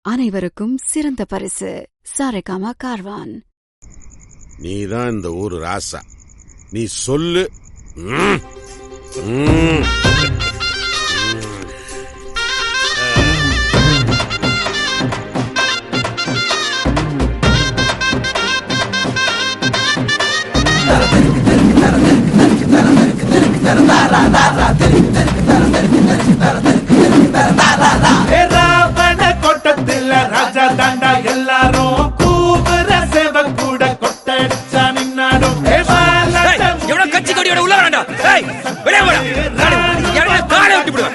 அனைவருக்கும் சிறந்த பரிசு சாரேகாமா கார்வான் நீ தான் இந்த ஊரு ராசா நீ சொல்லு ம். ம். ராவண கோட்டத்தில் ராஜா தாண்டா எல்லாரும் கூவுற சேவ கூட கொட்டடிச்சா நின்னாடும் எவ்வளவு கட்சி கொடியோட உள்ள வேண்டாம் ஏய் வெளியே போடா எனக்கு காலை விட்டு விடுவேன்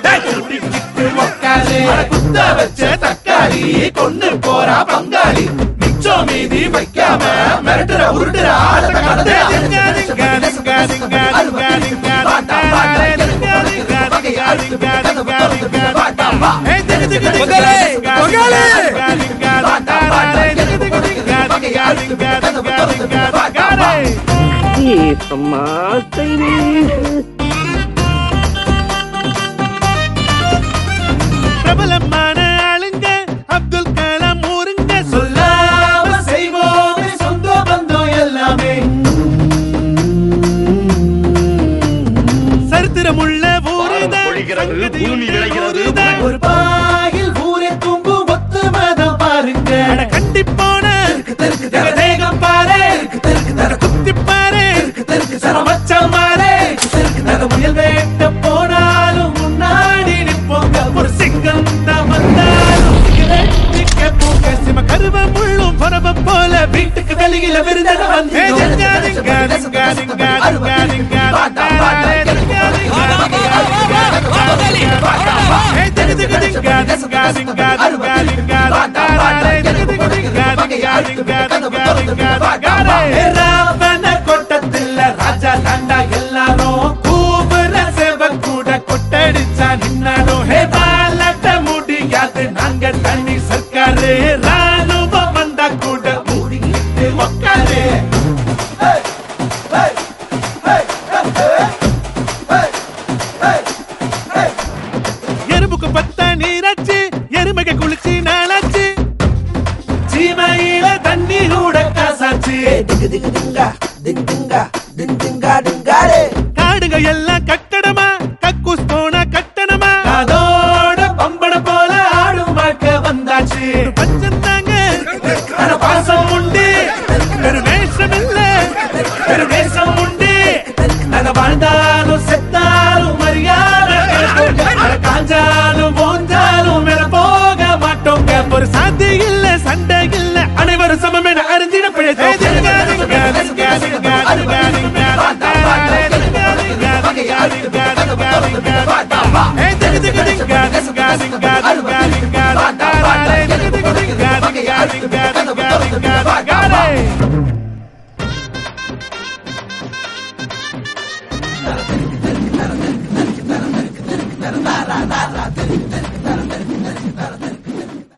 டேய் குத்த வச்ச தக்காளி கொண்டு போறா பங்காளி மிச்சம் மீதி வைக்காம மிரட்டுற உருட்டுற ஆளத்தை கடந்து பிரபலமான ஆளுங்க அப்துல் கலாம் ஊருங்க சொல்லாம செய்வோமே சொந்த பந்தம் எல்லாமே சரித்திரமுள்ள ஊருதான் பூமி விளைகிறது ஒரு பாயில் ஊரே தூங்கும் ஒத்து மதம் பாருங்க கண்டி போன தேகம் பாரு குத்தி பாரு சரமச்ச மாறு முயல் வேட்ட போனாலும் முன்னாடி நிப்போங்க ஒரு சிங்கம் தான் வந்தாலும் நிக்க போங்க சிம கருவ முள்ளும் பரவ போல வீட்டுக்கு வெளியில விருந்தக வந்து ராவண கொட்டத்தில் ராஜா தாண்டா எல்லாரும் கூவுற சேவ கூட கொட்டடிச்சா நின்னாலும் ஹே பாலட்ட முடியாது நாங்க தண்ணி சர்க்காரு ராணுவம் வந்தா கூட மூடிக்கிட்டு உக்காரு எறும்புக்கு பத்த நீராச்சு எருமைக்கு குளிச்சு நாளாச்சு சீமையில தண்ணி கூட காசாச்சு காடுங்க எல்லாம் கட்டடமா கக்கூஸ் போனா கட்டணமா அதோட பம்பட போல ஆடும் பார்க்க வந்தாச்சு பஞ்சம் தாங்க ஆனா பாசம் உண்டு